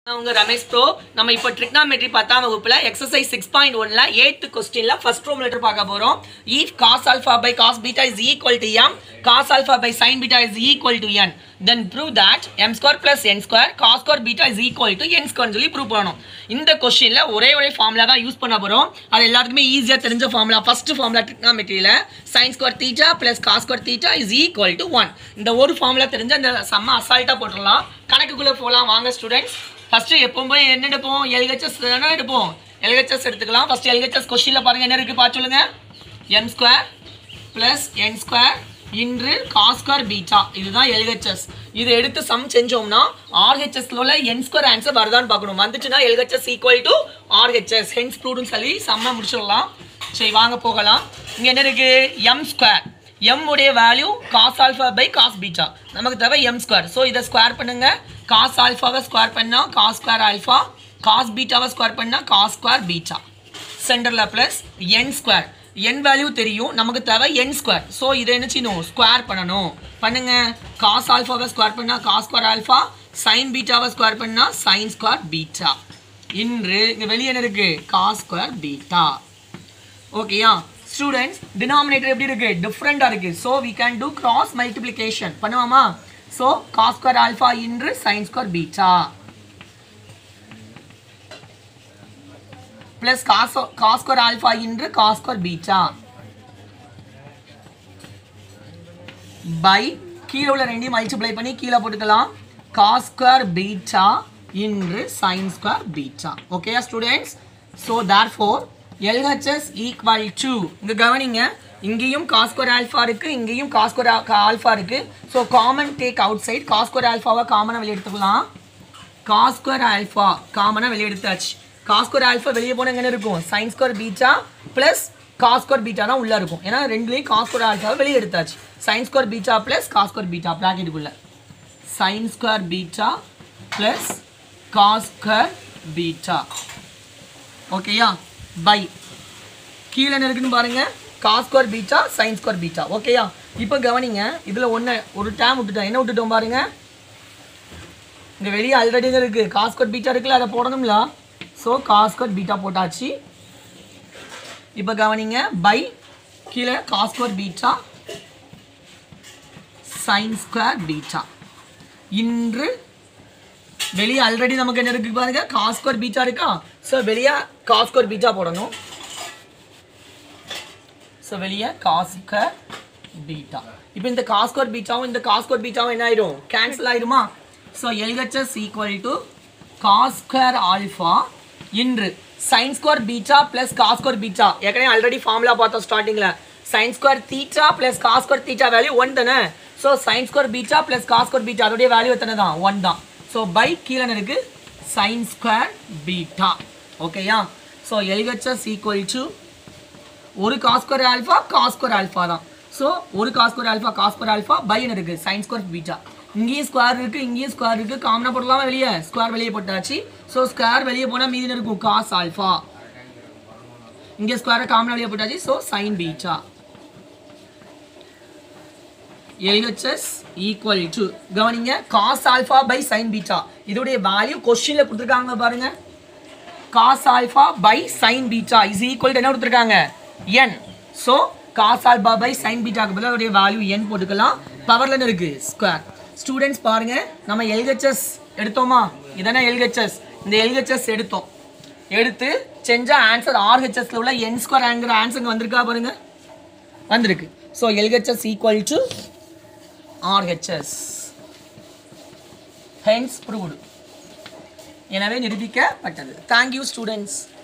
நான் உங்க ரமேஷ் ப்ரோ நம்ம இப்போ ட்ரிக்னாமெட்ரி பத்தாம் வகுப்புல எக்ஸசைஸ் சிக்ஸ் பாயிண்ட் ஒன்ல எயித் கொஸ்டின்ல ஃபர்ஸ்ட் ரூம் லெட்டர் பார்க்க போறோம் if cos alpha by cos beta is equal to M cos alpha by sin beta is equal to N then prove that M square plus N square cos square beta is equal to N square சொல்லி prove பண்ணணும் இந்த கொஸ்டின்ல ஒரே ஒரே formula தான் use பண்ண போறோம் அது எல்லாத்துக்குமே ஈஸியா தெரிஞ்ச ஃபார்முலா ஃபர்ஸ்ட் ஃபார்முலா ட்ரிக்னாமெட்ரியில sin square theta plus cos square theta is equal to one இந்த ஒரு ஃபார்முலா தெரிஞ்ச அந்த செம்ம அசால்ட்டா போட்டுடலாம் கணக்குக்குள்ள போகலாம் வாங்க ஸ்டூடெண்ட்ஸ் ஃபர்ஸ்ட் எப்பவுமே என்ன எடுப்போம் எல்ஹெச்எஸ் தானே எடுப்போம் எல்ஹெச்எஸ் எடுத்துக்கலாம் ஃபர்ஸ்ட் எல்ஹெச்எஸ் கொஸ்டின்ல பாருங்க என்ன இருக்கு பார்த்து சொல்லுங்க M square plus N square into cos square beta இதுதான் எல்ஹெச்எஸ் இதை எடுத்து சம் செஞ்சோம்னா ஆர்ஹெச்எஸ்ல உள்ள என் ஸ்கொயர் ஆன்சர் வருதான்னு பார்க்கணும் வந்துச்சுன்னா LHS equal to RHS hence ப்ரூவ்னு சொல்லி சம்ம முடிச்சிடலாம் சரி வாங்க போகலாம் இங்க என்ன இருக்கு எம் ஸ்கொயர் எம் உடைய value cos alpha by cos beta நமக்கு தேவை எம் ஸ்கொயர் ஸோ இதை ஸ்கொயர் பண்ணுங்க காஸ் ஆல்ஃபாவை ஸ்கொயர் பண்ணா காஸ் ஸ்கொயர் ஆல்ஃபா காஸ் பீட்டாவை ஸ்கொயர் பண்ணா காஸ் ஸ்கொயர் பீட்டா சென்டரில் plus N square N value தெரியும் நமக்கு தேவை என் ஸ்கொயர் ஸோ இதை என்ன செய்யணும் ஸ்கொயர் பண்ணணும் பண்ணுங்க காஸ் ஆல்ஃபாவை ஸ்கொயர் பண்ணா காஸ் ஸ்கொயர் ஆல்ஃபா சைன் பீட்டாவை ஸ்கொயர் பண்ணா சைன் ஸ்கொயர் பீட்டா இன்று இங்கே வெளியே என்ன இருக்கு காஸ் ஸ்கொயர் பீட்டா ஓகேயா ஸ்டூடெண்ட்ஸ் டினாமினேட்டர் எப்படி இருக்கு டிஃப்ரெண்டாக இருக்கு so we can do cross multiplication பண்ணுவோமா so cos square alpha into sin square beta plus cos cos square alpha into cos square beta by கீழே உள்ள ரெண்டையும் மல்டிப்ளை பண்ணி கீழே போட்டுக்கலாம் cos square beta into sin square beta ஓகேயா students so therefore LHS equal to இங்கே கவனிங்க இங்கேயும் காஸ் ஸ்கொயர் ஆல்ஃபா இருக்கு இங்கேயும் காஸ் ஸ்கொயர் ஆல்ஃபா இருக்கு so common take outside cos square ஆல்ஃபாவை காமனாக வெளியே எடுத்துக்கலாம் காஸ் ஸ்கொயர் ஆல்ஃபா காமனாக வெளியே எடுத்தாச்சு காஸ் ஸ்கொயர் ஆல்ஃபா வெளியே போனால் என்ன இருக்கும் sin square beta plus cos square beta தான் உள்ளே இருக்கும் ஏன்னா ரெண்டுலேயும் காஸ் ஸ்கொயர் ஆல்ஃபாவை வெளியே எடுத்தாச்சு sin square beta plus cos square beta ப்ராக்கெட்டுக்குள்ள sin square beta plus cos square beta ஓகேயா பை கீழே என்ன இருக்குன்னு பாருங்க cos square beta sin square beta ஓகேயா இப்போ கவனிங்க இதில் ஒன்று ஒரு டேம் விட்டுட்டோம் என்ன விட்டுட்டோம் பாருங்க இங்கே வெளியே ஆல்ரெடி தான் இருக்குது காஸ்கோட் பீட்டா இருக்குல்ல அதை போடணும்ல ஸோ காஸ்கோட் பீட்டா போட்டாச்சு இப்போ கவனிங்க பை கீழே cos square beta sin square beta into வெளியே ஆல்ரெடி நமக்கு என்ன இருக்கு பாருங்க காஸ்கோர் பீட்டா இருக்கா ஸோ வெளியே காஸ்கோர் பீட்டா போடணும் ஸோ வெளியே காஸ்கர் பீட்டா இப்போ இந்த காஸ்கோர் பீட்டாவும் இந்த காஸ்கோர் பீட்டாவும் என்ன ஆயிடும் கேன்சல் ஆயிடுமா so LHS equal to cos square alpha into sin square beta plus cos square beta ஏற்கனவே ஆல்ரெடி ஃபார்முலா பார்த்தோம் ஸ்டார்டிங்கில் sin square theta plus cos square theta value one தானே so sin square beta plus cos square beta அதோடைய value எத்தனை தான் one தான் so by கீழே இருக்கு சைன் ஸ்கொயர் பீட்டா ஓகேயா ஸோ எல்ஹெச்எஸ் ஈக்குவல் டு ஒரு காஸ்கோர் ஆல்ஃபா காஸ்கோர் ஆல்ஃபா தான் ஸோ ஒரு காஸ்கோர் ஆல்ஃபா காஸ்கோர் ஆல்ஃபா பையன் இருக்கு சைன் ஸ்கொயர் பீட்டா இங்கேயும் ஸ்கொயர் இருக்கு இங்கேயும் ஸ்கொயர் இருக்கு காமனாக போடலாமா வெளியே ஸ்கொயர் வெளியே போட்டாச்சு ஸோ ஸ்கொயர் வெளியே போனால் மீதி என்ன இருக்கும் காஸ் ஆல்ஃபா இங்கே ஸ்கொயரை காமனாக வெளியே போட்டாச்சு so sin beta LHS equal to கவனிங்க cos alpha by sin beta இதோடைய வேல்யூ கொஸ்டினில் கொடுத்துருக்காங்க பாருங்க cos alpha by sin beta is equal என்ன கொடுத்துருக்காங்க N so cos alpha by sin பீட்டாக்கு பதிலாக அதோடைய வேல்யூ என் போட்டுக்கலாம் பவரில் என்ன இருக்கு ஸ்கொயர் ஸ்டூடெண்ட்ஸ் பாருங்க நம்ம எல்ஹெச்எஸ் எடுத்தோமா இதானே எல்ஹெச்எஸ் இந்த எல்ஹெச்எஸ் எடுத்தோம் எடுத்து செஞ்ச ஆன்சர் ஆர்ஹெச்எஸ்ல உள்ள என் ஸ்கொயர் ஆங்கிற ஆன்சர் வந்திருக்கா பாருங்க வந்திருக்கு so LHS equal to RHS hence proved எனவே நிரூபிக்கப்பட்டது தேங்க்யூ ஸ்டூடெண்ட்ஸ்